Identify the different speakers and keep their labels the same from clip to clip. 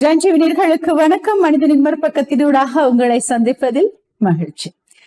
Speaker 1: ரஞ்சிவினர்களுக்கு வணக்கம் மனிதனின் மறுபக்கத்தினூடாக உங்களை சந்திப்பதில் மகிழ்ச்சி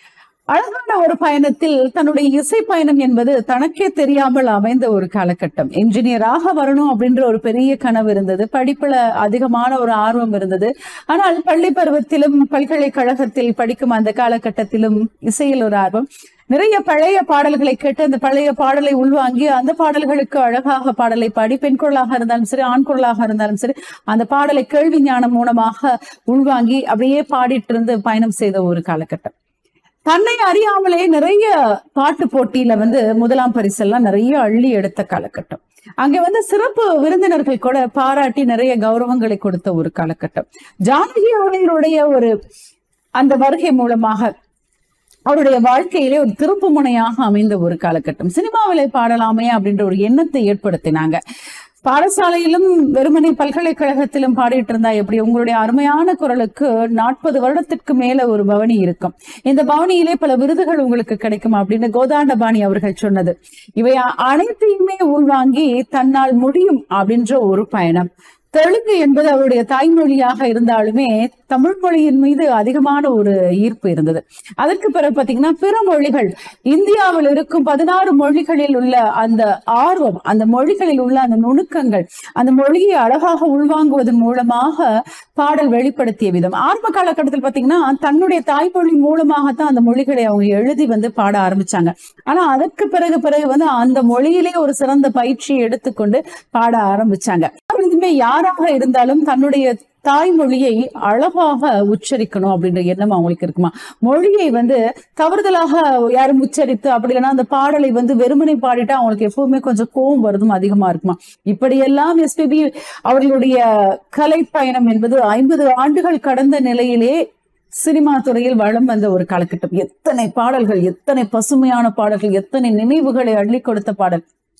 Speaker 1: அழகான ஒரு பயணத்தில் தன்னுடைய இசை பயணம் என்பது தனக்கே தெரியாமல் அமைந்த ஒரு காலகட்டம் என்ஜினியராக வரணும் அப்படின்ற ஒரு பெரிய கனவு இருந்தது படிப்புல அதிகமான ஒரு ஆர்வம் இருந்தது ஆனால் பள்ளி பருவத்திலும் பல்கலைக்கழகத்தில் படிக்கும் அந்த காலகட்டத்திலும் இசையில் ஒரு ஆர்வம் நிறைய பழைய பாடல்களை கேட்டு அந்த பழைய பாடலை உள்வாங்கி அந்த பாடல்களுக்கு அழகாக பாடலை பாடி பெண் குரலாக இருந்தாலும் சரி ஆண் குரலாக இருந்தாலும் சரி அந்த பாடலை கேள்வி ஞானம் மூலமாக உள்வாங்கி அப்படியே பாடிட்டு இருந்து பயணம் செய்த ஒரு காலகட்டம் தன்னை அறியாமலே நிறைய பாட்டு போட்டியில வந்து முதலாம் பரிசெல்லாம் நிறைய அள்ளி எடுத்த காலகட்டம் அங்க வந்து சிறப்பு விருந்தினர்கள் கூட பாராட்டி நிறைய கௌரவங்களை கொடுத்த ஒரு காலகட்டம் ஜானகி அவர்களுடைய ஒரு அந்த வருகை மூலமாக அவருடைய வாழ்க்கையிலே ஒரு திருப்பு முனையாக அமைந்த ஒரு காலகட்டம் சினிமாவிலே பாடலாமே அப்படின்ற ஒரு எண்ணத்தை ஏற்படுத்தினாங்க பாடசாலையிலும் வெறுமனே பல்கலைக்கழகத்திலும் பாடிட்டு இருந்தா எப்படி உங்களுடைய அருமையான குரலுக்கு நாற்பது வருடத்திற்கு மேல ஒரு பவனி இருக்கும் இந்த பவனியிலே பல விருதுகள் உங்களுக்கு கிடைக்கும் அப்படின்னு கோதாண்டபாணி அவர்கள் சொன்னது இவை அனைத்தையுமே உள்வாங்கி தன்னால் முடியும் அப்படின்ற ஒரு பயணம் தெலுங்கு என்பது அவருடைய தாய்மொழியாக இருந்தாலுமே தமிழ் மொழியின் மீது அதிகமான ஒரு ஈர்ப்பு இருந்தது அதற்கு பிறகு பாத்தீங்கன்னா பிற மொழிகள் இந்தியாவில் இருக்கும் பதினாறு மொழிகளில் உள்ள அந்த ஆர்வம் அந்த மொழிகளில் உள்ள அந்த நுணுக்கங்கள் அந்த மொழியை அழகாக உள்வாங்குவதன் மூலமாக பாடல் வெளிப்படுத்திய விதம் ஆரம்ப காலகட்டத்தில் பாத்தீங்கன்னா தன்னுடைய தாய்மொழி மூலமாகத்தான் அந்த மொழிகளை அவங்க எழுதி வந்து பாட ஆரம்பிச்சாங்க ஆனா அதற்கு பிறகு பிறகு வந்து அந்த மொழியிலே ஒரு சிறந்த பயிற்சியை எடுத்துக்கொண்டு பாட ஆரம்பிச்சாங்க இதுமே யாராக இருந்தாலும் தன்னுடைய தாய்மொழியை அழகாக உச்சரிக்கணும் அப்படின்ற எண்ணம் அவங்களுக்கு இருக்குமா மொழியை வந்து தவறுதலாக யாரும் உச்சரித்து அப்படி இல்லைன்னா அந்த பாடலை வந்து வெறுமனை பாடிட்டா அவங்களுக்கு எப்பவுமே கொஞ்சம் கோபம் வருதும் அதிகமா இருக்குமா இப்படியெல்லாம் எஸ்பிபி அவர்களுடைய கலை பயணம் என்பது ஐம்பது ஆண்டுகள் கடந்த நிலையிலே சினிமா துறையில் வளம் வந்த ஒரு காலகட்டம் எத்தனை பாடல்கள் எத்தனை பசுமையான பாடல்கள் எத்தனை நினைவுகளை அள்ளி கொடுத்த பாடல்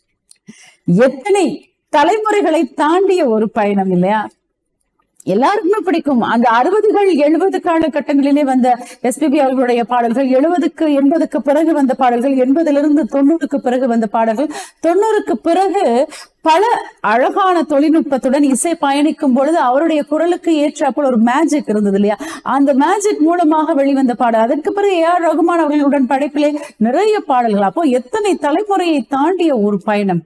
Speaker 1: எத்தனை தலைமுறைகளை தாண்டிய ஒரு பயணம் இல்லையா எல்லாருக்குமே பிடிக்கும் அந்த அறுபதுகள் எழுபது காலகட்டங்களிலே வந்த எஸ்பிபி அவர்களுடைய பாடல்கள் எழுபதுக்கு எண்பதுக்கு பிறகு வந்த பாடல்கள் எண்பதிலிருந்து தொண்ணூறுக்கு பிறகு வந்த பாடல்கள் தொண்ணூறுக்கு பிறகு பல அழகான தொழில்நுட்பத்துடன் இசை பயணிக்கும் பொழுது அவருடைய குரலுக்கு ஏற்றாப்புல ஒரு மேஜிக் இருந்தது இல்லையா அந்த மேஜிக் மூலமாக வெளிவந்த பாடல் அதற்கு பிறகு ஏ ஆர் ரகுமான் அவர்களுடன் படைப்பிலே நிறைய பாடல்கள் அப்போ எத்தனை தலைமுறையை தாண்டிய ஒரு பயணம்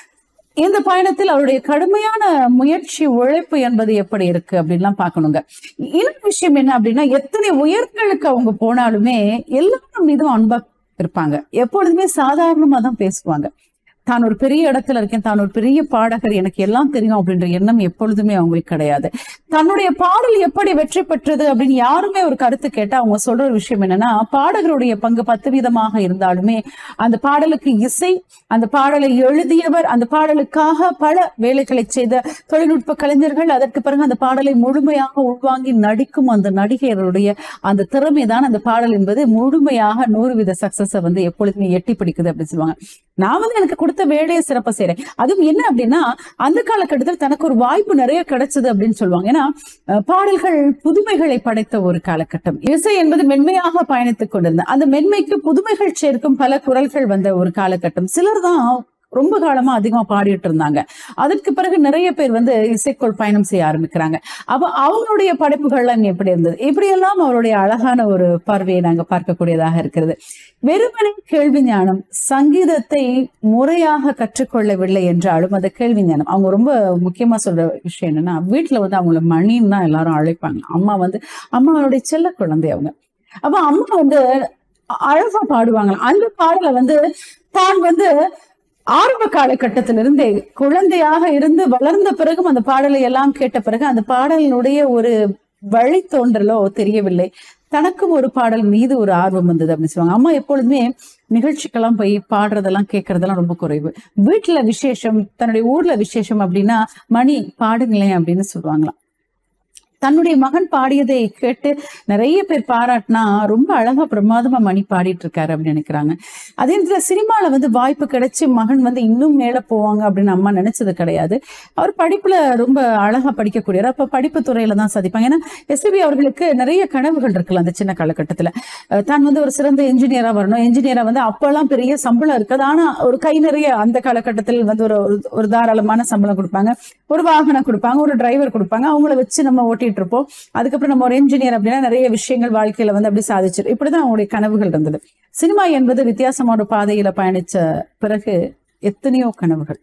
Speaker 1: இந்த பயணத்தில் அவருடைய கடுமையான முயற்சி உழைப்பு என்பது எப்படி இருக்கு அப்படின்லாம் பார்க்கணுங்க இன்னொரு விஷயம் என்ன அப்படின்னா எத்தனை உயர்களுக்கு அவங்க போனாலுமே எல்லாரும் மீதும் அன்பா இருப்பாங்க எப்பொழுதுமே சாதாரணமா தான் பேசுவாங்க தான் ஒரு பெரிய இடத்துல இருக்கேன் தான் ஒரு பெரிய பாடகர் எனக்கு எல்லாம் தெரியும் அப்படின்ற எண்ணம் எப்பொழுதுமே அவங்களுக்கு கிடையாது தன்னுடைய பாடல் எப்படி வெற்றி பெற்றது அப்படின்னு யாருமே ஒரு கருத்து கேட்டா அவங்க சொல்ற ஒரு விஷயம் என்னன்னா பாடகருடைய பங்கு பத்து வீதமாக இருந்தாலுமே அந்த பாடலுக்கு இசை அந்த பாடலை எழுதியவர் அந்த பாடலுக்காக பல வேலைகளை செய்த தொழில்நுட்ப கலைஞர்கள் அதற்கு பிறகு அந்த பாடலை முழுமையாக உள்வாங்கி நடிக்கும் அந்த நடிகருடைய அந்த திறமை தான் அந்த பாடல் என்பது முழுமையாக நூறு வித சக்சஸை வந்து எப்பொழுதுமே எட்டி பிடிக்குது அப்படின்னு சொல்லுவாங்க நான் வந்து எனக்கு கொடுத்த வேலையை சிறப்பா செய்யறேன் அதுவும் என்ன அப்படின்னா அந்த காலகட்டத்தில் தனக்கு ஒரு வாய்ப்பு நிறைய கிடைச்சது அப்படின்னு சொல்லுவாங்க ஏன்னா பாடல்கள் புதுமைகளை படைத்த ஒரு காலகட்டம் இசை என்பது மென்மையாக பயணித்துக் கொண்டிருந்த அந்த மென்மைக்கு புதுமைகள் சேர்க்கும் பல குரல்கள் வந்த ஒரு காலகட்டம் சிலர் தான் ரொம்ப காலமா அதிகமா பாடிட்டு இருந்தாங்க அதற்கு பிறகு நிறைய பேர் வந்து இசைக்குள் பயணம் செய்ய ஆரம்பிக்கிறாங்க அப்ப அவங்களுடைய படைப்புகள்லாம் எப்படி இருந்தது இப்படியெல்லாம் அவருடைய அழகான ஒரு பார்வையை நாங்க பார்க்கக்கூடியதாக இருக்கிறது வெறுமனே கேள்வி ஞானம் சங்கீதத்தை முறையாக கற்றுக்கொள்ளவில்லை என்றாலும் அந்த கேள்வி ஞானம் அவங்க ரொம்ப முக்கியமா சொல்ற விஷயம் என்னன்னா வீட்டுல வந்து அவங்கள மணின்னு தான் எல்லாரும் அழைப்பாங்க அம்மா வந்து அம்மாவுடைய செல்ல குழந்தை அவங்க அப்ப அம்மா வந்து அழகா பாடுவாங்களாம் அந்த பாடலை வந்து தான் வந்து ஆரம்ப காலகட்டத்திலிருந்தே குழந்தையாக இருந்து வளர்ந்த பிறகும் அந்த பாடலை எல்லாம் கேட்ட பிறகு அந்த பாடலினுடைய ஒரு வழி தோன்றலோ தெரியவில்லை தனக்கும் ஒரு பாடல் மீது ஒரு ஆர்வம் வந்தது அப்படின்னு சொல்லுவாங்க அம்மா எப்பொழுதுமே நிகழ்ச்சிக்கெல்லாம் போய் பாடுறதெல்லாம் கேட்கறதெல்லாம் ரொம்ப குறைவு வீட்டுல விசேஷம் தன்னுடைய ஊர்ல விசேஷம் அப்படின்னா மணி பாடுங்களேன் அப்படின்னு சொல்லுவாங்களாம் தன்னுடைய மகன் பாடியதை கேட்டு நிறைய பேர் பாராட்டினா ரொம்ப அழகா பிரமாதமா மணி பாடிட்டு இருக்காரு அப்படின்னு நினைக்கிறாங்க அதே நேரத்துல சினிமால வந்து வாய்ப்பு கிடைச்சு மகன் வந்து இன்னும் மேல போவாங்க அப்படின்னு அம்மா நினைச்சது கிடையாது அவர் படிப்புல ரொம்ப அழகா படிக்கக்கூடியவர் அப்ப படிப்பு துறையில தான் சாதிப்பாங்க ஏன்னா எஸ்பிபி அவர்களுக்கு நிறைய கனவுகள் இருக்குல்ல அந்த சின்ன காலகட்டத்துல அஹ் தான் வந்து ஒரு சிறந்த என்ஜினியரா வரணும் என்ஜினியரா வந்து அப்பெல்லாம் பெரிய சம்பளம் இருக்காது ஆனா ஒரு கை நிறைய அந்த காலகட்டத்தில் வந்து ஒரு ஒரு- ஒரு தாராளமான சம்பளம் கொடுப்பாங்க ஒரு வாகனம் கொடுப்பாங்க ஒரு டிரைவர் கொடுப்பாங்க அவங்கள வச்சு நம்ம ஓட்டிட்டு இருப்போம் அதுக்கப்புறம் நம்ம ஒரு என்ஜினியர் அப்படின்னா நிறைய விஷயங்கள் வாழ்க்கையில வந்து அப்படி சாதிச்சிரு இப்படிதான் அவங்களுடைய கனவுகள் இருந்தது சினிமா என்பது வித்தியாசமான ஒரு பாதையில பயணிச்ச பிறகு எத்தனையோ கனவுகள்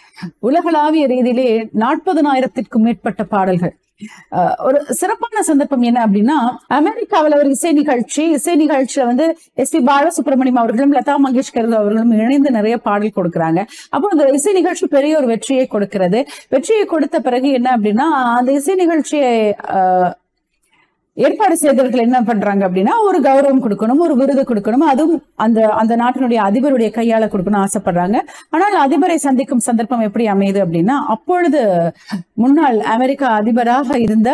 Speaker 1: உலகளாவிய ரீதியிலே நாற்பதனாயிரத்திற்கும் மேற்பட்ட பாடல்கள் அஹ், ஒரு சிறப்பான சந்தர்ப்பம் என்ன அப்படின்னா அமெரிக்காவில் ஒரு இசை நிகழ்ச்சி இசை நிகழ்ச்சியில வந்து எஸ் பி பாலசுப்ரமணியம் அவர்களும் லதா மங்கேஷ்கர் அவர்களும் இணைந்து நிறைய பாடல் கொடுக்கறாங்க அப்போ அந்த இசை நிகழ்ச்சி பெரிய ஒரு வெற்றியை கொடுக்கிறது வெற்றியை கொடுத்த பிறகு என்ன அப்படின்னா அந்த இசை நிகழ்ச்சியை அஹ், ஏற்பாடு செய்தவர்கள் என்ன பண்றாங்க அப்படின்னா ஒரு கௌரவம் கொடுக்கணும் ஒரு விருது கொடுக்கணும் அதுவும் அந்த அந்த நாட்டினுடைய அதிபருடைய கையால கொடுக்கணும் ஆசைப்படுறாங்க ஆனால் அதிபரை சந்திக்கும் சந்தர்ப்பம் எப்படி அமையுது அப்படின்னா அப்பொழுது முன்னாள் அமெரிக்கா அதிபராக இருந்த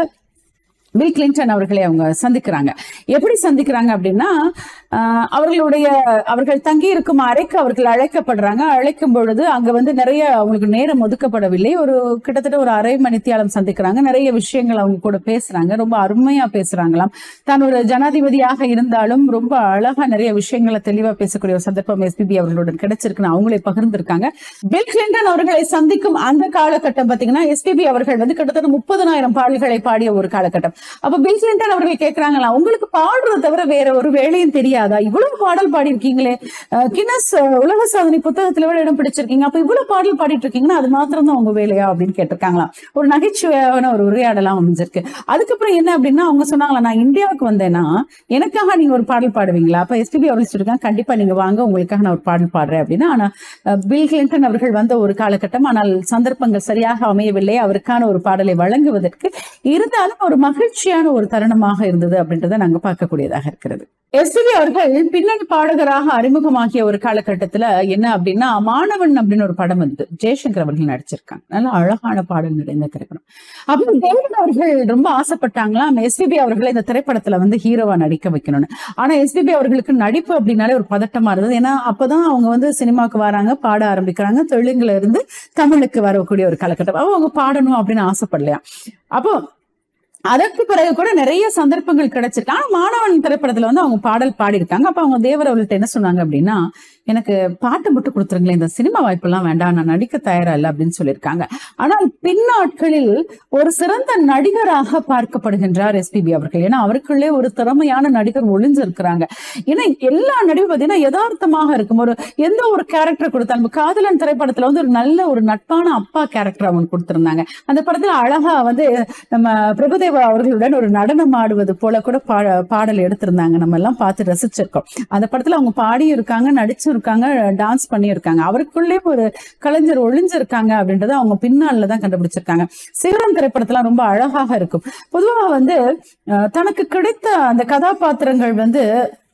Speaker 1: பில் கிளின்டன் அவர்களை அவங்க சந்திக்கிறாங்க எப்படி சந்திக்கிறாங்க அப்படின்னா ஆஹ், அவர்களுடைய அவர்கள் தங்கி இருக்கும் அறைக்கு அவர்கள் அழைக்கப்படுறாங்க அழைக்கும் பொழுது அங்க வந்து நிறைய அவங்களுக்கு நேரம் ஒதுக்கப்படவில்லை ஒரு கிட்டத்தட்ட ஒரு அரை மணித்தியாலம் சந்திக்கிறாங்க நிறைய விஷயங்கள் அவங்க கூட பேசுறாங்க ரொம்ப அருமையா பேசுறாங்களாம் தான் ஒரு ஜனாதிபதியாக இருந்தாலும் ரொம்ப அழகா நிறைய விஷயங்களை தெளிவா பேசக்கூடிய ஒரு சந்தர்ப்பம் எஸ்பிபி அவர்களுடன் கிடைச்சிருக்குன்னு அவங்களே பகிர்ந்திருக்காங்க பில் கிளின்டன் அவர்களை சந்திக்கும் அந்த காலகட்டம் பாத்தீங்கன்னா எஸ்பிபி அவர்கள் வந்து கிட்டத்தட்ட முப்பதனாயிரம் பாடல்களை பாடிய ஒரு காலகட்டம் அப்ப பில் கிளின்டன் அவர்கள் கேட்கிறாங்களா உங்களுக்கு பாடுறத தவிர வேற ஒரு வேலையும் தெரியாதா இவ்வளவு பாடல் பாடியிருக்கீங்களே அஹ், கின்னஸ் அஹ், உலக சாதனை புத்தகத்துல விட இடம் பிடிச்சிருக்கீங்க அப்ப இவ்வளவு பாடல் பாடிட்டு இருக்கீங்கன்னா அது மாத்திரம் தான் உங்க வேலையா அப்படின்னு கேட்டிருக்காங்களாம் ஒரு நகைச்சுவையான ஒரு உரையாடலாம் அமைஞ்சிருக்கு அதுக்கப்புறம் என்ன அப்படின்னா அவங்க சொன்னாங்களா நான் இந்தியாவுக்கு வந்தேன்னா எனக்காக நீங்க ஒரு பாடல் பாடுவீங்களா அப்ப எஸ்பிபி அவர்கள் சொல்லிருக்காங்க கண்டிப்பா நீங்க வாங்க உங்களுக்காக நான் ஒரு பாடல் பாடுறேன் அப்படின்னா ஆனா அஹ், பில் கிளின்டன் அவர்கள் வந்த ஒரு காலகட்டம் ஆனால் சந்தர்ப்பங்கள் சரியாக அமையவில்லை அவருக்கான ஒரு பாடலை வழங்குவதற்கு இருந்தாலும் ஒரு மகிழ்ச்சியான ஒரு தருணமாக இருந்தது அப்படின்றத நாங்க பார்க்கக்கூடியதாக இருக்கிறது எஸ்பிபி அவர்கள் பின்னணி பாடகராக அறிமுகமாகிய ஒரு காலகட்டத்துல என்ன அப்படின்னா மாணவன் அப்படின்னு ஒரு படம் வந்து ஜெயசங்கர் அவர்கள் நடிச்சிருக்காங்க நல்ல அழகான பாடல் நிறைந்த திரைப்படம் அப்போ தேவன் அவர்கள் ரொம்ப ஆசைப்பட்டாங்களாம் எஸ்பிபி அவர்களை இந்த திரைப்படத்துல வந்து ஹீரோவா நடிக்க வைக்கணும்னு ஆனா எஸ்பிபி அவர்களுக்கு நடிப்பு அப்படின்னாலே ஒரு பதட்டமா இருந்தது ஏன்னா அப்பதான் அவங்க வந்து சினிமாவுக்கு வராங்க பாட ஆரம்பிக்கிறாங்க தெலுங்குல இருந்து தமிழுக்கு வரக்கூடிய ஒரு காலகட்டம் அப்போ அவங்க பாடணும் அப்படின்னு ஆசைப்படலையா அப்போ அதற்கு பிறகு கூட நிறைய சந்தர்ப்பங்கள் கிடைச்சிருக்கு ஆனா மாணவன் திரைப்படத்துல வந்து அவங்க பாடல் பாடியிருக்காங்க அப்ப அவங்க தேவர் அவர்கள்ட்ட என்ன சொன்னாங்க அப்படின்னா எனக்கு பாட்டு மட்டும் கொடுத்துருங்களேன் இந்த சினிமா வாய்ப்பெல்லாம் வேண்டாம் நான் நடிக்க தயாரா இல்லை அப்படின்னு சொல்லியிருக்காங்க ஆனால் பின்னாட்களில் ஒரு சிறந்த நடிகராக பார்க்கப்படுகின்றார் எஸ்பிபி அவர்கள் ஏன்னா அவருக்குள்ளே ஒரு திறமையான நடிகர் ஒளிஞ்சிருக்கிறாங்க ஏன்னா எல்லா நடிப்பு பார்த்தீங்கன்னா யதார்த்தமாக இருக்கும் ஒரு எந்த ஒரு கேரக்டர் கொடுத்தாலும் இப்ப காதலன் திரைப்படத்துல வந்து ஒரு நல்ல ஒரு நட்பான அப்பா கேரக்டர் அவங்க கொடுத்திருந்தாங்க அந்த படத்துல அழகா வந்து நம்ம பிரபுதேவா அவர்களுடன் ஒரு நடனம் ஆடுவது போல கூட பா பாடல் எடுத்திருந்தாங்க நம்ம எல்லாம் பார்த்து ரசிச்சிருக்கோம் அந்த படத்துல அவங்க பாடியும் இருக்காங்க நடிச்சும் இருக்காங்க டான்ஸ் பண்ணியும் இருக்காங்க அவருக்குள்ளே ஒரு கலைஞர் ஒளிஞ்சிருக்காங்க அப்படின்றத அவங்க பின்னால தான் கண்டுபிடிச்சிருக்காங்க சிகரம் திரைப்படத்துல ரொம்ப அழகாக இருக்கும் பொதுவாக வந்து அஹ், தனக்கு கிடைத்த அந்த கதாபாத்திரங்கள் வந்து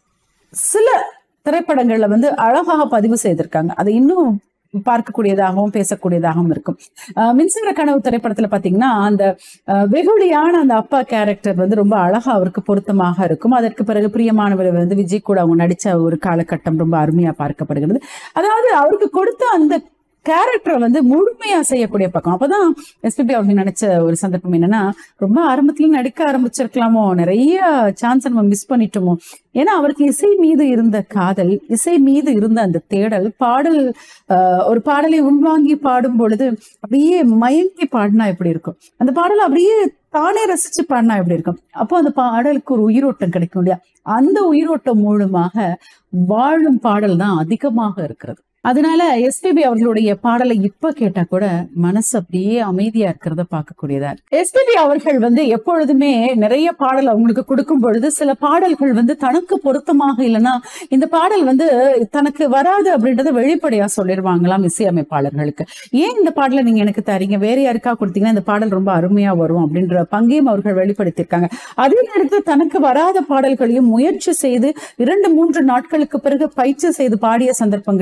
Speaker 1: சில திரைப்படங்கள்ல வந்து அழகாக பதிவு செய்திருக்காங்க அது இன்னும் பார்க்கக்கூடியதாகவும் பேசக்கூடியதாகவும் இருக்கும் அஹ் மின்சார கனவு திரைப்படத்துல பாத்தீங்கன்னா அந்த அஹ், வெகுளியான அந்த அப்பா கேரக்டர் வந்து ரொம்ப அழகா அவருக்கு பொருத்தமாக இருக்கும் அதற்கு பிறகு பிரியமானவர் வந்து விஜய் கூட அவங்க நடிச்ச ஒரு காலகட்டம் ரொம்ப அருமையா பார்க்கப்படுகிறது அதாவது அவருக்கு கொடுத்த அந்த கேரக்டரை வந்து முழுமையா செய்யக்கூடிய பக்கம் அப்பதான் எஸ்பிபி அவங்க நினைச்ச ஒரு சந்தர்ப்பம் என்னன்னா ரொம்ப ஆரம்பத்துல நடிக்க ஆரம்பிச்சிருக்கலாமோ நிறைய சான்ஸ் நம்ம மிஸ் பண்ணிட்டோமோ ஏன்னா அவருக்கு இசை மீது இருந்த காதல் இசை மீது இருந்த அந்த தேடல் பாடல் ஆஹ், ஒரு பாடலை உள்வாங்கி பாடும் பொழுது அப்படியே மயங்கி பாடினா எப்படி இருக்கும் அந்த பாடல் அப்படியே தானே ரசிச்சு பாடினா எப்படி இருக்கும் அப்போ அந்த பாடலுக்கு ஒரு உயிரோட்டம் கிடைக்கும் இல்லையா அந்த உயிரோட்டம் மூலமாக வாழும் பாடல் தான் அதிகமாக இருக்கிறது அதனால எஸ்பிபி அவர்களுடைய பாடலை இப்ப கேட்டா கூட மனசு அப்படியே அமைதியா இருக்கிறத பார்க்கக்கூடியதா இருக்கு எஸ்பிபி அவர்கள் வந்து எப்பொழுதுமே நிறைய பாடல் அவங்களுக்கு கொடுக்கும் பொழுது சில பாடல்கள் வந்து தனக்கு பொருத்தமாக இல்லைன்னா இந்த பாடல் வந்து தனக்கு வராது அப்படின்றத வெளிப்படையா சொல்லிடுவாங்களாம் இசையமைப்பாளர்களுக்கு ஏன் இந்த பாடலை நீங்க எனக்கு தரீங்க வேற யாருக்கா கொடுத்தீங்கன்னா இந்த பாடல் ரொம்ப அருமையா வரும் அப்படின்ற பங்கையும் அவர்கள் வெளிப்படுத்தியிருக்காங்க அதே நேரத்தில் தனக்கு வராத பாடல்களையும் முயற்சி செய்து இரண்டு மூன்று நாட்களுக்கு பிறகு பயிற்சி செய்து பாடிய சந்தர்ப்பங்களையும் நாங்க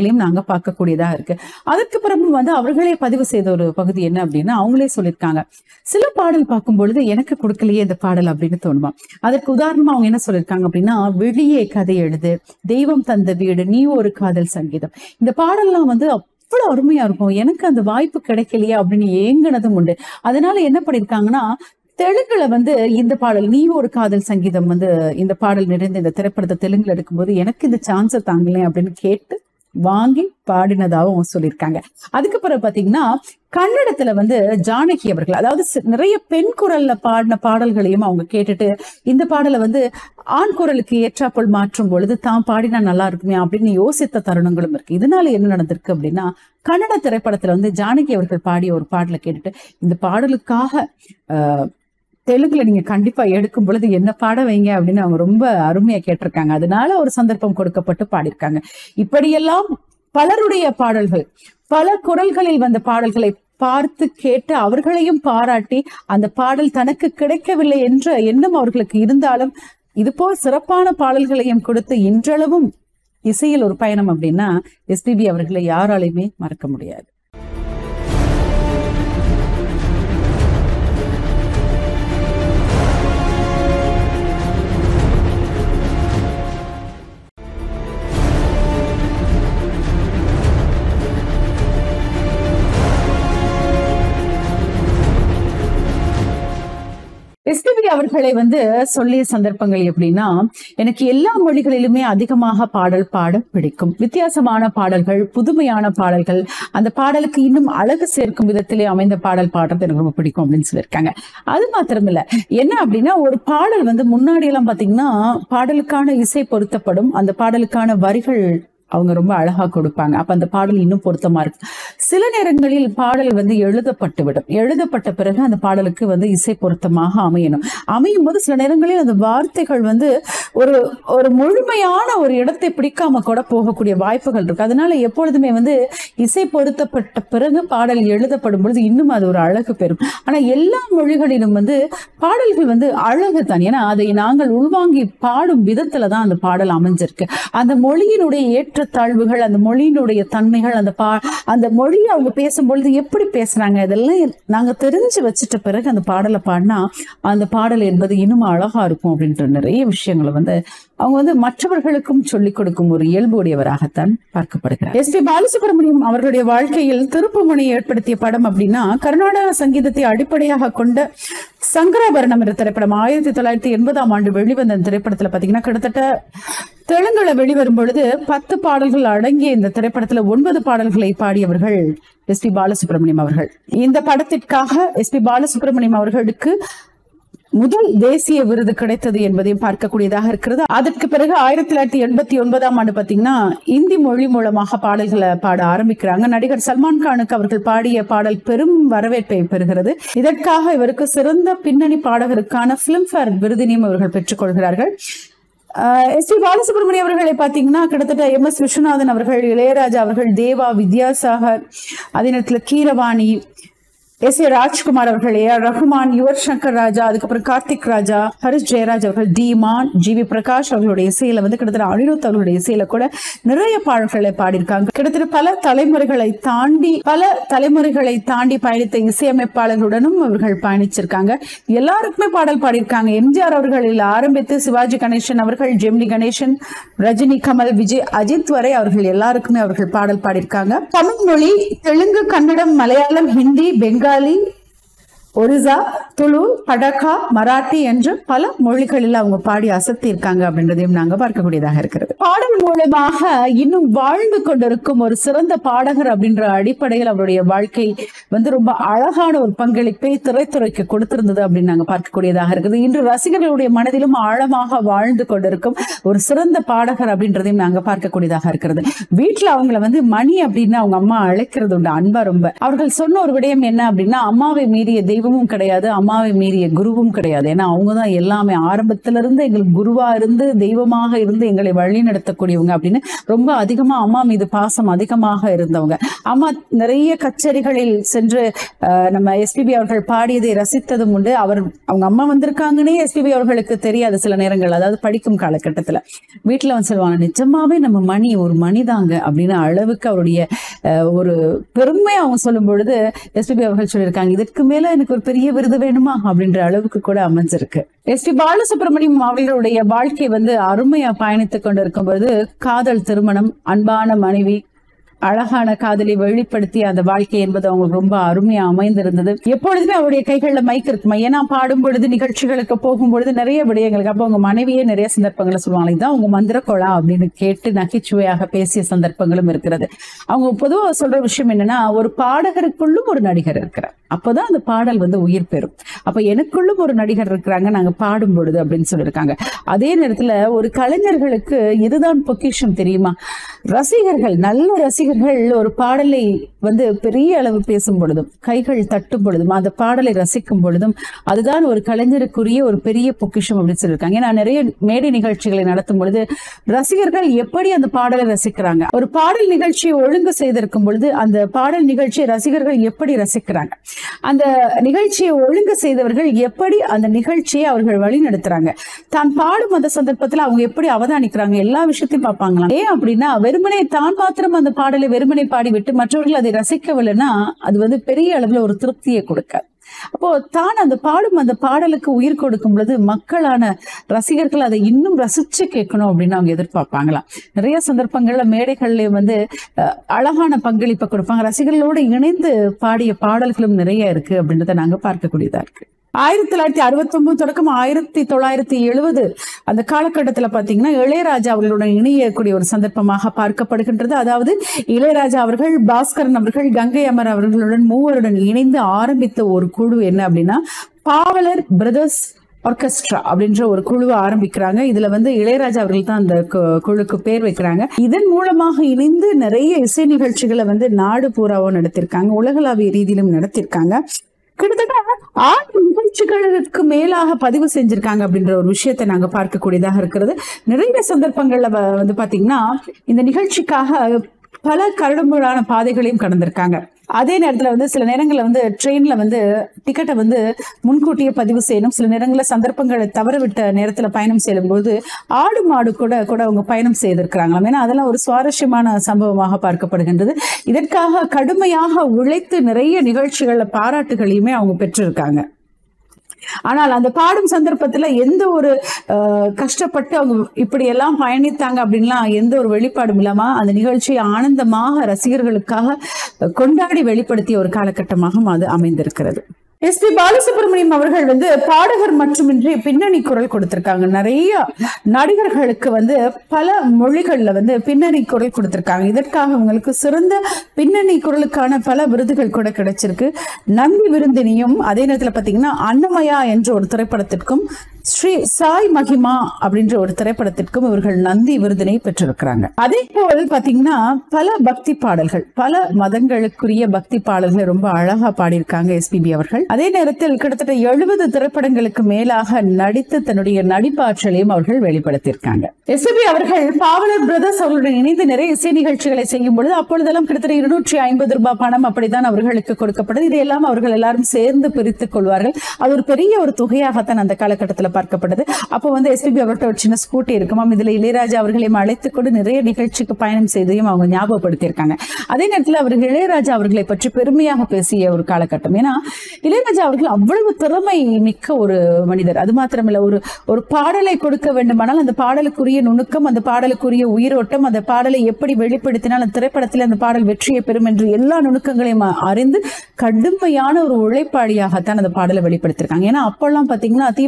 Speaker 1: பார்க்கக்கூடியதா இருக்கு அதற்கு பிறகு வந்து அவர்களே பதிவு செய்த ஒரு பகுதி என்ன அப்படின்னா அவங்களே சொல்லியிருக்காங்க சில பாடல் பார்க்கும் பொழுது எனக்கு கொடுக்கலையே இந்த பாடல் அப்படின்னு தோணுமா அதற்கு உதாரணமா அவங்க என்ன சொல்லியிருக்காங்க அப்படின்னா வெளியே கதை எழுது தெய்வம் தந்த வீடு நீ ஒரு காதல் சங்கீதம் இந்த பாடல்லாம் வந்து அவ்வளவு அருமையா இருக்கும் எனக்கு அந்த வாய்ப்பு கிடைக்கலையே அப்படின்னு ஏங்கினதும் உண்டு அதனால என்ன பண்ணிருக்காங்கன்னா தெலுங்குல வந்து இந்த பாடல் நீ ஒரு காதல் சங்கீதம் வந்து இந்த பாடல் நிறைந்த இந்த திரைப்படத்தை தெலுங்குல எடுக்கும்போது எனக்கு இந்த சான்ஸை தாங்களேன் அப்படின்னு கேட்டு வாங்கி பாடினதாகவும் சொல்லியிருக்காங்க அதுக்கு பிறகு பாத்தீங்கன்னா கன்னடத்துல வந்து ஜானகி அவர்கள் அதாவது சி- நிறைய பெண் குரல்ல பாடின பாடல்களையும் அவங்க கேட்டுட்டு இந்த பாடலை வந்து ஆண் குரலுக்கு ஏற்றாப்போல் மாற்றும் பொழுது தான் பாடினா நல்லா இருக்குமே அப்படின்னு யோசித்த தருணங்களும் இருக்கு இதனால என்ன நடந்திருக்கு அப்படின்னா கன்னட திரைப்படத்துல வந்து ஜானகி அவர்கள் பாடிய ஒரு பாடலை கேட்டுட்டு இந்த பாடலுக்காக ஆஹ், தெலுங்குல நீங்க கண்டிப்பா எடுக்கும் பொழுது என்ன பாட வைங்க அப்படின்னு அவங்க ரொம்ப அருமையா கேட்டிருக்காங்க அதனால ஒரு சந்தர்ப்பம் கொடுக்கப்பட்டு பாடியிருக்காங்க இப்படியெல்லாம் பலருடைய பாடல்கள் பல குரல்களில் வந்த பாடல்களை பார்த்து கேட்டு அவர்களையும் பாராட்டி அந்த பாடல் தனக்கு கிடைக்கவில்லை என்ற எண்ணம் அவர்களுக்கு இருந்தாலும் இதுபோல் சிறப்பான பாடல்களையும் கொடுத்து இன்றளவும் இசையில் ஒரு பயணம் அப்படின்னா எஸ்பிபி அவர்களை யாராலையுமே மறக்க முடியாது எஸ்பிபி அவர்களை வந்து சொல்லிய சந்தர்ப்பங்கள் எப்படின்னா எனக்கு எல்லா மொழிகளிலுமே அதிகமாக பாடல் பாட பிடிக்கும் வித்தியாசமான பாடல்கள் புதுமையான பாடல்கள் அந்த பாடலுக்கு இன்னும் அழகு சேர்க்கும் விதத்திலே அமைந்த பாடல் பாடுறது எனக்கு ரொம்ப பிடிக்கும் அப்படின்னு சொல்லியிருக்காங்க அது மாத்திரமில்ல என்ன அப்படின்னா ஒரு பாடல் வந்து முன்னாடி எல்லாம் பாத்தீங்கன்னா பாடலுக்கான இசை பொருத்தப்படும் அந்த பாடலுக்கான வரிகள் அவங்க ரொம்ப அழகா கொடுப்பாங்க அப்ப அந்த பாடல் இன்னும் பொருத்தமா இருக்கு சில நேரங்களில் பாடல் வந்து எழுதப்பட்டு விடும் எழுதப்பட்ட பிறகு அந்த பாடலுக்கு வந்து இசை பொருத்தமாக அமையணும் அமையும் போது சில நேரங்களில் அந்த வார்த்தைகள் வந்து ஒரு ஒரு முழுமையான ஒரு இடத்தை பிடிக்காம கூட போகக்கூடிய வாய்ப்புகள் இருக்கு அதனால எப்பொழுதுமே வந்து இசை பொருத்தப்பட்ட பிறகு பாடல் எழுதப்படும் பொழுது இன்னும் அது ஒரு அழகு பெறும் ஆனா எல்லா மொழிகளிலும் வந்து பாடல்கள் வந்து அழகு தான் ஏன்னா அதை நாங்கள் உள்வாங்கி பாடும் விதத்துல தான் அந்த பாடல் அமைஞ்சிருக்கு அந்த மொழியினுடைய ஏற்றத்தாழ்வுகள் அந்த மொழியினுடைய தன்மைகள் அந்த பா அந்த மொழியை அவங்க பேசும்பொழுது எப்படி பேசுறாங்க இதெல்லாம் நாங்க தெரிஞ்சு வச்சுட்ட பிறகு அந்த பாடலை பாடினா அந்த பாடல் என்பது இன்னும் அழகா இருக்கும் அப்படின்ற நிறைய விஷயங்களை வந்து அவங்க வந்து மற்றவர்களுக்கும் சொல்லிக் கொடுக்கும் ஒரு இயல்பு உடையவராகத்தான் பார்க்கப்படுகிறார் எஸ் பி பாலசுப்ரமணியம் அவர்களுடைய வாழ்க்கையில் திருப்புமுனை ஏற்படுத்திய படம் அப்படின்னா கர்நாடக சங்கீதத்தை அடிப்படையாக கொண்ட சங்கராபரணம் என்ற திரைப்படம் ஆயிரத்தி தொள்ளாயிரத்தி எண்பதாம் ஆண்டு வெளிவந்த இந்த திரைப்படத்துல பாத்தீங்கன்னா கிட்டத்தட்ட தெலுங்குல வெளிவரும் பொழுது பத்து பாடல்கள் அடங்கிய இந்த திரைப்படத்துல ஒன்பது பாடல்களை பாடியவர்கள் எஸ் பி பாலசுப்ரமணியம் அவர்கள் இந்த படத்திற்காக எஸ் பி பாலசுப்ரமணியம் அவர்களுக்கு முதல் தேசிய விருது கிடைத்தது என்பதையும் பார்க்கக்கூடியதாக இருக்கிறது அதற்கு பிறகு ஆயிரத்தி தொள்ளாயிரத்தி எண்பத்தி ஒன்பதாம் ஆண்டு பாத்தீங்கன்னா இந்தி மொழி மூலமாக பாடல்களை பாட ஆரம்பிக்கிறாங்க நடிகர் சல்மான் கானுக்கு அவர்கள் பாடிய பாடல் பெரும் வரவேற்பை பெறுகிறது இதற்காக இவருக்கு சிறந்த பின்னணி பாடகருக்கான பிலிம்பேர் விருதினையும் இவர்கள் பெற்றுக்கொள்கிறார்கள் எஸ் பி பாலசுப்ரமணியம் அவர்களை பார்த்தீங்கன்னா கிட்டத்தட்ட எம் எஸ் விஸ்வநாதன் அவர்கள் இளையராஜா அவர்கள் தேவா வித்யாசாகர் அதே நேரத்தில் கீரவாணி எஸ் ஏ ராஜ்குமார் அவர்கள் ஏ ஆர் ரஹ்மான் யுவர் சங்கர் ராஜா அதுக்கப்புறம் கார்த்திக் ராஜா ஹரிஷ் ஜெயராஜ் அவர்கள் தீமான் ஜி வி பிரகாஷ் அவர்களுடைய இசையில வந்து கிட்டத்தட்ட அனிருத் அவர்களுடைய இசையில கூட நிறைய பாடல்களை பாடியிருக்காங்க கிட்டத்தட்ட பல தலைமுறைகளை தாண்டி பல தலைமுறைகளை தாண்டி பயணித்த இசையமைப்பாளர்களுடனும் அவர்கள் பயணிச்சிருக்காங்க எல்லாருக்குமே பாடல் பாடியிருக்காங்க எம்ஜிஆர் அவர்களில் ஆரம்பித்து சிவாஜி கணேசன் அவர்கள் ஜெமினி கணேசன் ரஜினி கமல் விஜய் அஜித் வரை அவர்கள் எல்லாருக்குமே அவர்கள் பாடல் பாடியிருக்காங்க தமிழ் மொழி தெலுங்கு கன்னடம் மலையாளம் ஹிந்தி பெங்காலி ஒரிசா துளு படக்கா மராட்டி என்று பல மொழிகளில் அவங்க பாடி அசத்தி இருக்காங்க அப்படின்றதையும் நாங்க பார்க்கக்கூடியதாக இருக்கிறது பாடல் மூலமாக இன்னும் வாழ்ந்து கொண்டிருக்கும் ஒரு சிறந்த பாடகர் அப்படின்ற அடிப்படையில் அவருடைய வாழ்க்கை வந்து ரொம்ப அழகான ஒரு பங்களிப்பை திரைத்துறைக்கு கொடுத்திருந்தது அப்படின்னு நாங்க பார்க்கக்கூடியதாக இருக்குது இன்று ரசிகர்களுடைய மனதிலும் ஆழமாக வாழ்ந்து கொண்டிருக்கும் ஒரு சிறந்த பாடகர் அப்படின்றதையும் நாங்க பார்க்கக்கூடியதாக இருக்கிறது வீட்டுல அவங்கள வந்து மணி அப்படின்னு அவங்க அம்மா அழைக்கிறது உண்டு அன்பா ரொம்ப அவர்கள் சொன்ன ஒரு விடயம் என்ன அப்படின்னா அம்மாவை மீறிய தெய்வம் தெய்வமும் கிடையாது அம்மாவை மீறிய குருவும் கிடையாது ஏன்னா அவங்க தான் எல்லாமே ஆரம்பத்துல இருந்து எங்களுக்கு குருவா இருந்து தெய்வமாக இருந்து எங்களை வழி நடத்தக்கூடியவங்க அப்படின்னு ரொம்ப அதிகமா அம்மா மீது பாசம் அதிகமாக இருந்தவங்க அம்மா நிறைய கச்சேரிகளில் சென்று அஹ், நம்ம எஸ்பிபி அவர்கள் பாடியதை ரசித்ததும் உண்டு அவர் அவங்க அம்மா வந்திருக்காங்கன்னே எஸ்பிபி அவர்களுக்கு தெரியாது சில நேரங்கள் அதாவது படிக்கும் காலகட்டத்துல வீட்டுல வந்து சொல்லுவாங்க நிஜமாவே நம்ம மணி ஒரு மணிதாங்க அப்படின்னு அளவுக்கு அவருடைய அஹ், ஒரு பெருமை அவங்க சொல்லும் பொழுது எஸ்பிபி அவர்கள் சொல்லியிருக்காங்க இதற்கு மேல எனக்கு ஒரு பெரிய விருது வேணுமா அப்படின்ற அளவுக்கு கூட அமைஞ்சிருக்கு எஸ் பி பாலசுப்ரமணியம் அவர்களுடைய வாழ்க்கை வந்து அருமையா பயணித்துக் கொண்டிருக்கும் பொழுது காதல் திருமணம் அன்பான மனைவி அழகான காதலை வெளிப்படுத்திய அந்த வாழ்க்கை என்பது அவங்களுக்கு ரொம்ப அருமையா அமைந்திருந்தது எப்பொழுதுமே அவருடைய கைகள்ல மைக் இருக்குமா ஏன்னா பாடும் பொழுது நிகழ்ச்சிகளுக்கு போகும் பொழுது நிறைய விடயங்களுக்கு அப்போ அவங்க மனைவியே நிறைய சந்தர்ப்பங்களை சொல்லுவாங்க இதுதான் உங்க மந்திரக்கோளா அப்படின்னு கேட்டு நகைச்சுவையாக பேசிய சந்தர்ப்பங்களும் இருக்கிறது அவங்க பொதுவாக சொல்ற விஷயம் என்னன்னா ஒரு பாடகருக்குள்ளும் ஒரு நடிகர் இருக்கிறார் அப்போதான் அந்த பாடல் வந்து உயிர் பெறும் அப்ப எனக்குள்ளும் ஒரு நடிகர் இருக்கிறாங்க நாங்க பாடும் பொழுது அப்படின்னு சொல்லியிருக்காங்க அதே நேரத்துல ஒரு கலைஞர்களுக்கு இதுதான் பொக்கிஷம் தெரியுமா ரசிகர்கள் நல்ல ரசிகர்கள் ஒரு பாடலை வந்து பெரிய அளவு பேசும் பொழுதும் கைகள் தட்டும் பொழுதும் அந்த பாடலை ரசிக்கும் பொழுதும் அதுதான் ஒரு கலைஞருக்குரிய ஒரு பெரிய பொக்கிஷம் அப்படின்னு சொல்லியிருக்காங்க ஏன்னா நிறைய மேடை நிகழ்ச்சிகளை நடத்தும் பொழுது ரசிகர்கள் எப்படி அந்த பாடலை ரசிக்கிறாங்க ஒரு பாடல் நிகழ்ச்சியை ஒழுங்கு செய்திருக்கும் பொழுது அந்த பாடல் நிகழ்ச்சியை ரசிகர்கள் எப்படி ரசிக்கிறாங்க அந்த நிகழ்ச்சியை ஒழுங்கு செய்தவர்கள் எப்படி அந்த நிகழ்ச்சியை அவர்கள் வழி நடத்துறாங்க தான் பாடும் அந்த சந்தர்ப்பத்துல அவங்க எப்படி அவதானிக்கிறாங்க எல்லா விஷயத்தையும் பார்ப்பாங்களாம் ஏன் அப்படின்னா வெறுமனே தான் மாத்திரம் அந்த பாடலை வெறுமனே பாடிவிட்டு மற்றவர்கள் அதை ரசிக்கவில்லைன்னா அது வந்து பெரிய அளவுல ஒரு திருப்தியை கொடுக்காது அப்போ தான் அந்த பாடும் அந்த பாடலுக்கு உயிர் கொடுக்கும் பொழுது மக்களான ரசிகர்கள் அதை இன்னும் ரசிச்சு கேட்கணும் அப்படின்னு அவங்க எதிர்பார்ப்பாங்களாம் நிறைய சந்தர்ப்பங்கள்ல மேடைகள்ல வந்து அஹ், அழகான பங்களிப்பை கொடுப்பாங்க ரசிகர்களோடு இணைந்து பாடிய பாடல்களும் நிறைய இருக்கு அப்படின்றத நாங்க பார்க்கக்கூடியதா இருக்கு ஆயிரத்தி தொள்ளாயிரத்தி அறுபத்தி ஒன்பது தொடக்கம் ஆயிரத்தி தொள்ளாயிரத்தி எழுபது அந்த காலகட்டத்துல பாத்தீங்கன்னா இளையராஜா அவர்களுடன் இணையக்கூடிய ஒரு சந்தர்ப்பமாக பார்க்கப்படுகின்றது அதாவது இளையராஜா அவர்கள் பாஸ்கரன் அவர்கள் கங்கை அமர் அவர்களுடன் மூவருடன் இணைந்து ஆரம்பித்த ஒரு குழு என்ன அப்படின்னா பாவலர் பிரதர்ஸ் ஆர்கெஸ்ட்ரா அப்படின்ற ஒரு குழுவை ஆரம்பிக்கிறாங்க இதுல வந்து இளையராஜா அவர்கள் தான் அந்த கு- குழுக்கு பேர் வைக்கிறாங்க இதன் மூலமாக இணைந்து நிறைய இசை நிகழ்ச்சிகளை வந்து நாடு பூராவும் நடத்திருக்காங்க உலகளாவிய ரீதியிலும் நடத்திருக்காங்க கிட்டத்தட்ட ஆறு நிகழ்ச்சிகளுக்கு மேலாக பதிவு செஞ்சிருக்காங்க அப்படின்ற ஒரு விஷயத்தை நாங்க பார்க்கக்கூடியதாக இருக்கிறது நிறைய சந்தர்ப்பங்கள்ல வ- வந்து பாத்தீங்கன்னா இந்த நிகழ்ச்சிக்காக பல கரடுமுரடான பாதைகளையும் கடந்திருக்காங்க அதே நேரத்துல வந்து சில நேரங்கள்ல வந்து ட்ரெயின்ல வந்து டிக்கெட்டை வந்து முன்கூட்டியே பதிவு செய்யணும் சில நேரங்களில் சந்தர்ப்பங்களை தவறவிட்ட நேரத்துல பயணம் செய்யும்போது ஆடு மாடு கூட கூட அவங்க பயணம் செய்திருக்கிறாங்களாம் ஏன்னா அதெல்லாம் ஒரு சுவாரஸ்யமான சம்பவமாக பார்க்கப்படுகின்றது இதற்காக கடுமையாக உழைத்து நிறைய நிகழ்ச்சிகள்ல பாராட்டுகளையுமே அவங்க பெற்றிருக்காங்க ஆனால் அந்த பாடும் சந்தர்ப்பத்துல எந்த ஒரு அஹ், கஷ்டப்பட்டு அவங்க இப்படி எல்லாம் பயணித்தாங்க அப்படின்லாம் எந்த ஒரு வெளிப்பாடும் இல்லாம அந்த நிகழ்ச்சியை ஆனந்தமாக ரசிகர்களுக்காக கொண்டாடி வெளிப்படுத்திய ஒரு காலகட்டமாகவும் அது அமைந்திருக்கிறது எஸ் பி பாலசுப்ரமணியம் அவர்கள் வந்து பாடகர் மட்டுமின்றி பின்னணி குரல் கொடுத்திருக்காங்க நிறைய நடிகர்களுக்கு வந்து பல மொழிகள்ல வந்து பின்னணி குரல் கொடுத்திருக்காங்க இதற்காக அவங்களுக்கு சிறந்த பின்னணி குரலுக்கான பல விருதுகள் கூட கிடைச்சிருக்கு நந்தி விருந்தினியும் அதே நேரத்துல பாத்தீங்கன்னா அன்னமயா என்ற ஒரு திரைப்படத்திற்கும் ஸ்ரீ சாய் மகிமா அப்படின்ற ஒரு திரைப்படத்திற்கும் இவர்கள் நந்தி விருதினை பெற்றிருக்கிறாங்க அதே போல் பாத்தீங்கன்னா பல பக்தி பாடல்கள் பல மதங்களுக்குரிய பக்தி பாடல்களை ரொம்ப அழகா பாடியிருக்காங்க எஸ்பிபி அவர்கள் அதே நேரத்தில் கிட்டத்தட்ட எழுபது திரைப்படங்களுக்கு மேலாக நடித்து தன்னுடைய நடிப்பாற்றலையும் அவர்கள் வெளிப்படுத்தியிருக்காங்க எஸ்பிபி அவர்கள் பாவலர் பிரதர்ஸ் அவர்களுடன் இணைந்து நிறைய இசை நிகழ்ச்சிகளை செய்யும் பொழுது அப்பொழுதெல்லாம் கிட்டத்தட்ட இருநூற்றி ஐம்பது ரூபாய் பணம் அப்படித்தான் அவர்களுக்கு கொடுக்கப்பட்டது இதையெல்லாம் அவர்கள் எல்லாரும் சேர்ந்து பிரித்துக் கொள்வார்கள் அது ஒரு பெரிய ஒரு தொகையாகத்தான் அந்த காலகட்டத்தில் பார்க்கப்பட்டது அப்போ வந்து எஸ்பிபி அவர்கிட்ட ஒரு சின்ன ஸ்கூட்டி இருக்குமாம் இதுல இளையராஜா அவர்களையும் அழைத்து கொண்டு நிறைய நிகழ்ச்சிக்கு பயணம் செய்தையும் அவங்க ஞாபகப்படுத்தியிருக்காங்க அதே நேரத்தில் அவர்கள் இளையராஜா அவர்களை பற்றி பெருமையாக பேசிய ஒரு காலகட்டம் ஏன்னா இளையராஜா அவர்கள் அவ்வளவு திறமை மிக்க ஒரு மனிதர் அது மாத்திரமல்ல ஒரு ஒரு பாடலை கொடுக்க வேண்டுமானால் அந்த பாடலுக்குரிய நுணுக்கம் அந்த பாடலுக்குரிய உயிரோட்டம் அந்த பாடலை எப்படி வெளிப்படுத்தினால் அந்த திரைப்படத்தில் அந்த பாடல் வெற்றியை பெறும் என்று எல்லா நுணுக்கங்களையும் அறிந்து கடுமையான ஒரு உழைப்பாளியாகத்தான் அந்த பாடலை வெளிப்படுத்திருக்காங்க ஏன்னா அப்பெல்லாம் பாத்தீங்கன்னா தீபாவளிக்கு வந்து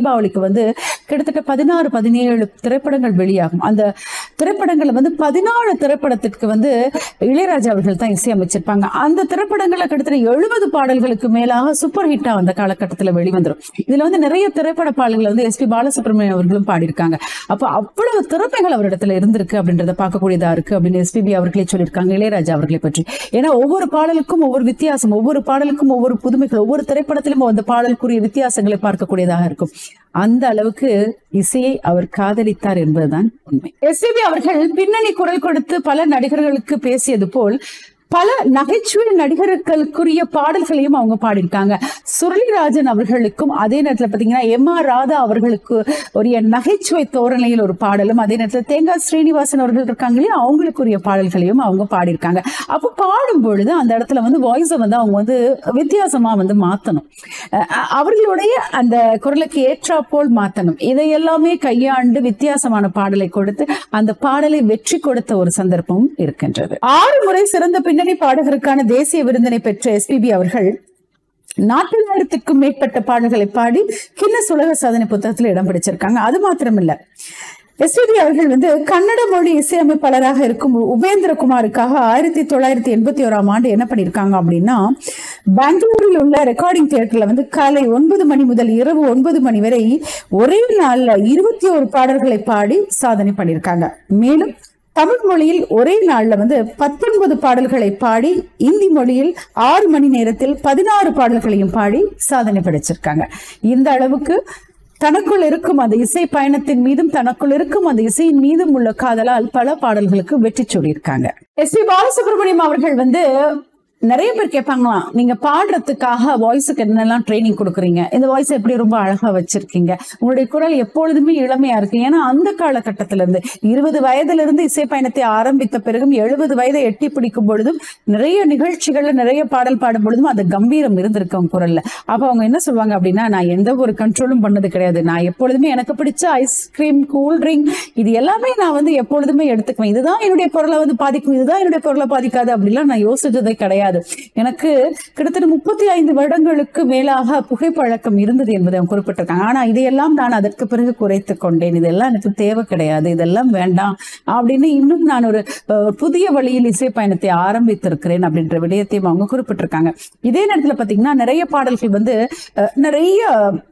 Speaker 1: வந்து கிட்டத்தட்ட பதினாறு பதினேழு திரைப்படங்கள் வெளியாகும் அந்த திரைப்படங்களை வந்து பதினாலு திரைப்படத்திற்கு வந்து இளையராஜா அவர்கள் தான் இசையமைச்சிருப்பாங்க அந்த திரைப்படங்களை கிட்டத்தட்ட எழுபது பாடல்களுக்கு மேலாக சூப்பர் ஹிட்டா அந்த காலகட்டத்தில் வெளிவந்துரும் இதுல வந்து நிறைய திரைப்பட பாடல்கள் வந்து எஸ்பி பாலசுப்ரமணியம் அவர்களும் பாடியிருக்காங்க அப்போ அவ்வளவு திறமைகள் அவரிடத்துல இருந்திருக்கு அப்படின்றத பார்க்கக்கூடியதா இருக்கு அப்படின்னு எஸ்பிபி அவர்களே சொல்லியிருக்காங்க இளையராஜா அவர்களை பற்றி ஏன்னா ஒவ்வொரு பாடலுக்கும் ஒவ்வொரு வித்தியாசம் ஒவ்வொரு பாடலுக்கும் ஒவ்வொரு புதுமைகள் ஒவ்வொரு திரைப்படத்திலும் அந்த பாடலுக்குரிய வித்தியாசங்களை பார்க்கக்கூடியதாக இருக்கும் அந்த அளவுக்கு இசையை அவர் காதலித்தார் என்பதுதான் உண்மை எஸ்பிபி அவர்கள் பின்னணி குரல் கொடுத்து பல நடிகர்களுக்கு பேசியது போல் பல நகைச்சுவை நடிகர்களுக்குரிய பாடல்களையும் அவங்க பாடியிருக்காங்க சுரளிராஜன் அவர்களுக்கும் அதே நேரத்துல பாத்தீங்கன்னா எம் ஆர் ராதா அவர்களுக்கு உரிய நகைச்சுவை தோரணையில் ஒரு பாடலும் அதே நேரத்துல தேங்காய் ஸ்ரீனிவாசன் அவர்கள் இருக்காங்க இல்லையா அவங்களுக்குரிய பாடல்களையும் அவங்க பாடியிருக்காங்க அப்போ பாடும் பொழுது அந்த இடத்துல வந்து வாய்ஸை வந்து அவங்க வந்து வித்தியாசமா வந்து மாத்தணும் அஹ் அவர்களுடைய அந்த குரலுக்கு ஏற்றாப்போல் மாத்தணும் இதை எல்லாமே கையாண்டு வித்தியாசமான பாடலை கொடுத்து அந்த பாடலை வெற்றி கொடுத்த ஒரு சந்தர்ப்பமும் இருக்கின்றது ஆறு முறை சிறந்த பின்னணி பாடகருக்கான தேசிய விருதினை பெற்ற எஸ்பிபி அவர்கள் நாற்பதாயிரத்துக்கும் மேற்பட்ட பாடல்களை பாடி கின்னஸ் உலக சாதனை புத்தகத்தில் இடம் பிடிச்சிருக்காங்க அது மாத்திரமில்ல எஸ்பிபி அவர்கள் வந்து கன்னட மொழி இசையமைப்பாளராக இருக்கும் உபேந்திரகுமாருக்காக ஆயிரத்தி தொள்ளாயிரத்தி எண்பத்தி ஓராம் ஆண்டு என்ன பண்ணியிருக்காங்க அப்படின்னா பெங்களூரில் உள்ள ரெக்கார்டிங் தியேட்டர்ல வந்து காலை ஒன்பது மணி முதல் இரவு ஒன்பது மணி வரை ஒரே நாள்ல இருபத்தி ஒரு பாடல்களை பாடி சாதனை பண்ணியிருக்காங்க மேலும் தமிழ் மொழியில் ஒரே நாள்ல வந்து பத்தொன்பது பாடல்களை பாடி இந்தி மொழியில் ஆறு மணி நேரத்தில் பதினாறு பாடல்களையும் பாடி சாதனை படைச்சிருக்காங்க இந்த அளவுக்கு தனக்குள் இருக்கும் அந்த இசை பயணத்தின் மீதும் தனக்குள் இருக்கும் அந்த இசையின் மீதும் உள்ள காதலால் பல பாடல்களுக்கு வெற்றி சொல்லியிருக்காங்க எஸ் பி பாலசுப்ரமணியம் அவர்கள் வந்து நிறைய பேர் கேட்பாங்களாம் நீங்க பாடுறதுக்காக வாய்ஸுக்கு என்னெல்லாம் ட்ரைனிங் கொடுக்குறீங்க இந்த வாய்ஸ் எப்படி ரொம்ப அழகா வச்சிருக்கீங்க உங்களுடைய குரல் எப்பொழுதுமே இளமையா இருக்கு ஏன்னா அந்த காலகட்டத்தில இருந்து இருபது வயதுல இருந்து இசை பயணத்தை ஆரம்பித்த பிறகும் எழுபது வயதை எட்டி பிடிக்கும் பொழுதும் நிறைய நிகழ்ச்சிகள்ல நிறைய பாடல் பாடும் பொழுதும் அந்த கம்பீரம் இருந்திருக்கு அவங்க குரல்ல அப்ப அவங்க என்ன சொல்லுவாங்க அப்படின்னா நான் எந்த ஒரு கண்ட்ரோலும் பண்ணது கிடையாது நான் எப்பொழுதுமே எனக்கு பிடிச்ச ஐஸ்கிரீம் கூல் ட்ரிங்க் இது எல்லாமே நான் வந்து எப்பொழுதுமே எடுத்துக்குவேன் இதுதான் என்னுடைய குரலை வந்து பாதிக்கும் இதுதான் என்னுடைய குரலை பாதிக்காது அப்படிலாம் நான் யோசிச்சதே கிடையாது எனக்கு கிட்டத்தட்ட முப்பத்தி ஐந்து வருடங்களுக்கு மேலாக புகைப்பழக்கம் இருந்தது என்பதை அவங்க குறிப்பிட்டிருக்காங்க ஆனா இதையெல்லாம் நான் அதற்கு பிறகு குறைத்து கொண்டேன் இதெல்லாம் எனக்கு தேவை கிடையாது இதெல்லாம் வேண்டாம் அப்படின்னு இன்னும் நான் ஒரு அஹ், புதிய வழியில் இசை பயணத்தை ஆரம்பித்திருக்கிறேன் அப்படின்ற விடயத்தையும் அவங்க குறிப்பிட்டிருக்காங்க இதே நேரத்துல பாத்தீங்கன்னா நிறைய பாடல்கள் வந்து அஹ், நிறைய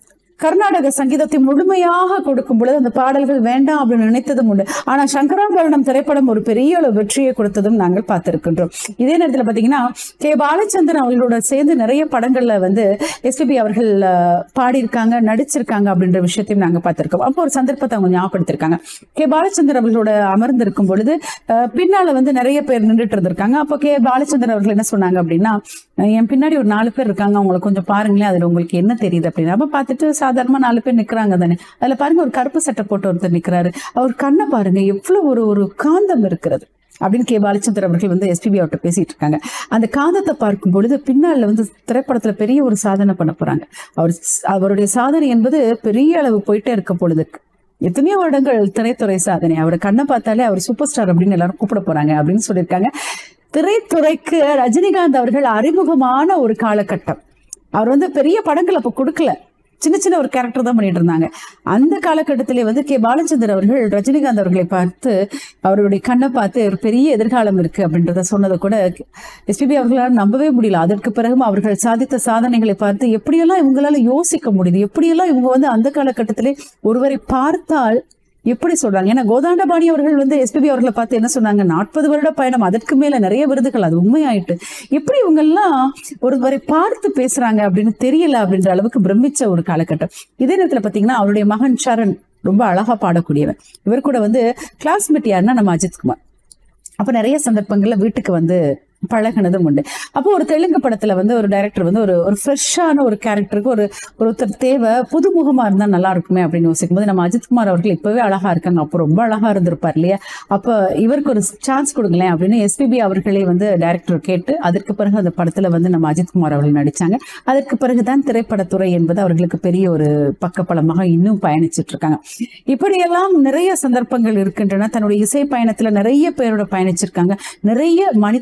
Speaker 1: கர்நாடக சங்கீதத்தை முழுமையாக கொடுக்கும் பொழுது அந்த பாடல்கள் வேண்டாம் அப்படின்னு நினைத்ததும் உண்டு ஆனா சங்கராபரணம் திரைப்படம் ஒரு பெரிய அளவு வெற்றியை கொடுத்ததும் நாங்கள் பார்த்திருக்கின்றோம் இதே நேரத்துல பாத்தீங்கன்னா கே பாலச்சந்திரன் அவர்களோட சேர்ந்து நிறைய படங்கள்ல வந்து எஸ்பிபி அவர்கள் அஹ், பாடியிருக்காங்க நடிச்சிருக்காங்க அப்படின்ற விஷயத்தையும் நாங்க பார்த்திருக்கோம் அப்போ ஒரு சந்தர்ப்பத்தை அவங்க ஞாபகப்படுத்திருக்காங்க கே பாலச்சந்திரன் அவர்களோட அமர்ந்திருக்கும் பொழுது அஹ், பின்னால வந்து நிறைய பேர் நின்றுட்டு இருந்திருக்காங்க அப்போ கே பாலச்சந்திரன் அவர்கள் என்ன சொன்னாங்க அப்படின்னா அஹ், என் பின்னாடி ஒரு நாலு பேர் இருக்காங்க அவங்களை கொஞ்சம் பாருங்களேன் அதுல உங்களுக்கு என்ன தெரியுது அப்படின்னு அப்ப பார்த்துட்டு சாதாரணமா நாலு பேர் நிக்கிறாங்க தானே அதுல பாருங்க ஒரு கருப்பு சட்டை போட்டு ஒருத்தர் நிக்கிறாரு அவர் கண்ணை பாருங்க எவ்வளவு ஒரு ஒரு காந்தம் இருக்கிறது அப்படின்னு கே பாலச்சந்தர் அவர்கள் வந்து எஸ்பிபி அவர்கிட்ட பேசிட்டு இருக்காங்க அந்த காந்தத்தை பார்க்கும் பொழுது பின்னால வந்து திரைப்படத்துல பெரிய ஒரு சாதனை பண்ண போறாங்க அவர் அவருடைய சாதனை என்பது பெரிய அளவு போயிட்டே இருக்க பொழுது எத்தனையோ வருடங்கள் திரைத்துறை சாதனை அவரை கண்ணை பார்த்தாலே அவர் சூப்பர் ஸ்டார் அப்படின்னு எல்லாரும் கூப்பிட போறாங்க அப்படின்னு சொல்லியிருக்காங்க திரைத்துறைக்கு ரஜினிகாந்த் அவர்கள் அறிமுகமான ஒரு காலகட்டம் அவர் வந்து பெரிய படங்கள் அப்ப கொடுக்கல சின்ன சின்ன ஒரு கேரக்டர் தான் பண்ணிட்டு இருந்தாங்க அந்த காலகட்டத்திலே வந்து கே பாலச்சந்தர் அவர்கள் ரஜினிகாந்த் அவர்களை பார்த்து அவருடைய கண்ணை பார்த்து ஒரு பெரிய எதிர்காலம் இருக்கு அப்படின்றத சொன்னதை கூட எஸ்பிபி அவர்களால் நம்பவே முடியல அதற்கு பிறகும் அவர்கள் சாதித்த சாதனைகளை பார்த்து எப்படியெல்லாம் இவங்களால யோசிக்க முடியுது எப்படியெல்லாம் இவங்க வந்து அந்த காலகட்டத்திலே ஒருவரை பார்த்தால் எப்படி சொல்றாங்க ஏன்னா கோதாண்டபாணி அவர்கள் வந்து எஸ்பிபி அவர்களை பார்த்து என்ன சொன்னாங்க நாற்பது வருட பயணம் அதற்கு மேல நிறைய விருதுகள் அது உண்மையாயிட்டு எப்படி இவங்க எல்லாம் ஒருவரை பார்த்து பேசுறாங்க அப்படின்னு தெரியல அப்படின்ற அளவுக்கு பிரமிச்ச ஒரு காலகட்டம் இதே நேரத்துல பாத்தீங்கன்னா அவருடைய மகன் சரண் ரொம்ப அழகா பாடக்கூடியவன் இவர் கூட வந்து கிளாஸ்மேட் யாருன்னா நம்ம அஜித் குமார் அப்ப நிறைய சந்தர்ப்பங்கள்ல வீட்டுக்கு வந்து பழகினதும் உண்டு அப்போ ஒரு தெலுங்கு படத்துல வந்து ஒரு டைரக்டர் வந்து ஒரு ஒரு ஃப்ரெஷ்ஷான ஒரு கேரக்டருக்கு ஒரு ஒருத்தர் தேவை புதுமுகமா இருந்தா நல்லா இருக்குமே அப்படின்னு யோசிக்கும் போது நம்ம அஜித்குமார் அவர்கள் இப்பவே அழகா இருக்காங்க அப்போ ரொம்ப அழகா இருந்திருப்பார் இல்லையா அப்ப இவருக்கு ஒரு சான்ஸ் கொடுங்களேன் அப்படின்னு எஸ்பிபி அவர்களே வந்து டைரக்டர் கேட்டு அதற்கு பிறகு அந்த படத்துல வந்து நம்ம அஜித்குமார் அவர்கள் நடிச்சாங்க அதற்கு பிறகுதான் திரைப்படத்துறை என்பது அவர்களுக்கு பெரிய ஒரு பக்கபலமாக இன்னும் பயணிச்சிட்டு இருக்காங்க இப்படியெல்லாம் நிறைய சந்தர்ப்பங்கள் இருக்கின்றன தன்னுடைய இசை பயணத்துல நிறைய பேரோட பயணிச்சிருக்காங்க நிறைய மனிதர்களை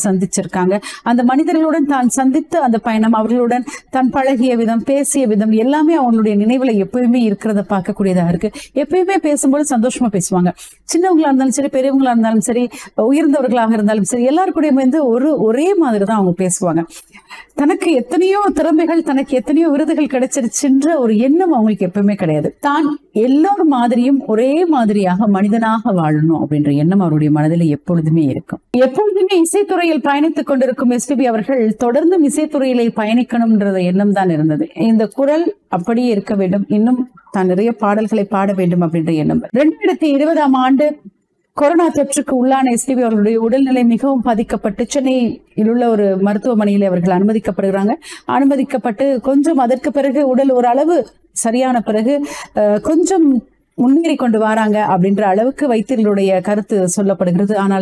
Speaker 1: சந்திச்சிருக்காங்க அந்த மனிதர்களுடன் தான் சந்தித்த அந்த பயணம் அவர்களுடன் தான் பழகிய விதம் பேசிய விதம் எல்லாமே அவங்களுடைய நினைவுல எப்பயுமே இருக்கிறத பார்க்கக்கூடியதா இருக்கு எப்பயுமே பேசும்போது சந்தோஷமா பேசுவாங்க சின்னவங்களா இருந்தாலும் சரி பெரியவங்களா இருந்தாலும் சரி உயர்ந்தவர்களாக இருந்தாலும் சரி எல்லாருக்கூடயும் வந்து ஒரு ஒரே மாதிரி தான் அவங்க பேசுவாங்க தனக்கு எத்தனையோ திறமைகள் தனக்கு எத்தனையோ விருதுகள் கிடைச்சிருச்சுன்ற ஒரு எண்ணம் அவங்களுக்கு எப்பவுமே கிடையாது தான் எல்லோரும் மாதிரியும் ஒரே மாதிரியாக மனிதனாக வாழணும் அப்படின்ற எண்ணம் அவருடைய மனதில் எப்பொழுதுமே இருக்கும் எப்பொழுதுமே இசைத்துறையில் பயணித்துக் கொண்டிருக்கும் எஸ்பிபி அவர்கள் தொடர்ந்தும் இசைத்துறையிலே பயணிக்கணும்ன்ற எண்ணம் தான் இருந்தது இந்த குரல் அப்படியே இருக்க வேண்டும் இன்னும் தான் நிறைய பாடல்களை பாட வேண்டும் அப்படின்ற எண்ணம் ரெண்டாயிரத்தி இருபதாம் ஆண்டு கொரோனா தொற்றுக்கு உள்ளான எஸ்பிபி அவர்களுடைய உடல்நிலை மிகவும் பாதிக்கப்பட்டு சென்னையில் உள்ள ஒரு மருத்துவமனையில் அவர்கள் அனுமதிக்கப்படுகிறாங்க அனுமதிக்கப்பட்டு கொஞ்சம் அதற்கு பிறகு உடல் ஓரளவு சரியான பிறகு அஹ், கொஞ்சம் முன்னேறி கொண்டு வராங்க அப்படின்ற அளவுக்கு வைத்தியர்களுடைய கருத்து சொல்லப்படுகிறது ஆனால்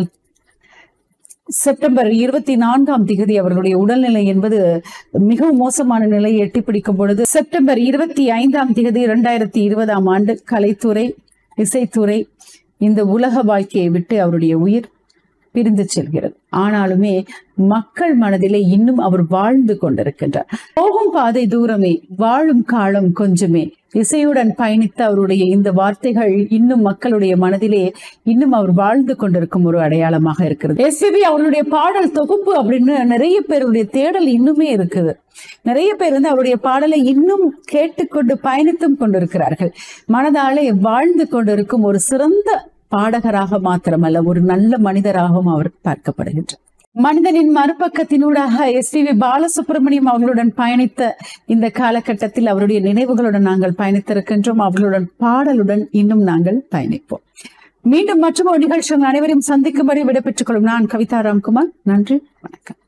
Speaker 1: செப்டம்பர் இருபத்தி நான்காம் திகதி அவர்களுடைய உடல்நிலை என்பது மிகவும் மோசமான நிலையை எட்டி பிடிக்கும் பொழுது செப்டம்பர் இருபத்தி ஐந்தாம் திகதி இரண்டாயிரத்தி இருபதாம் ஆண்டு கலைத்துறை இசைத்துறை இந்த உலக வாழ்க்கையை விட்டு அவருடைய உயிர் பிரிந்து செல்கிறது ஆனாலுமே மக்கள் மனதிலே இன்னும் அவர் வாழ்ந்து கொண்டிருக்கின்றார் போகும் பாதை தூரமே வாழும் காலம் கொஞ்சமே இசையுடன் பயணித்த அவருடைய இந்த வார்த்தைகள் இன்னும் மக்களுடைய மனதிலே இன்னும் அவர் வாழ்ந்து கொண்டிருக்கும் ஒரு அடையாளமாக இருக்கிறது எஸ்பிபி அவருடைய பாடல் தொகுப்பு அப்படின்னு நிறைய பேருடைய தேடல் இன்னுமே இருக்குது நிறைய பேர் வந்து அவருடைய பாடலை இன்னும் கேட்டுக்கொண்டு பயணித்தும் கொண்டிருக்கிறார்கள் மனதாலே வாழ்ந்து கொண்டிருக்கும் ஒரு சிறந்த பாடகராக மாத்திரமல்ல ஒரு நல்ல மனிதராகவும் அவர் பார்க்கப்படுகின்றார் மனிதனின் மறுபக்கத்தினூடாக எஸ் பி பாலசுப்ரமணியம் அவர்களுடன் பயணித்த இந்த காலகட்டத்தில் அவருடைய நினைவுகளுடன் நாங்கள் பயணித்திருக்கின்றோம் அவர்களுடன் பாடலுடன் இன்னும் நாங்கள் பயணிப்போம் மீண்டும் மற்றும் ஒரு நிகழ்ச்சி உங்கள் அனைவரையும் சந்திக்கும்படி விடைபெற்றுக் கொள்ளும் நான் கவிதா ராம்குமார் நன்றி வணக்கம்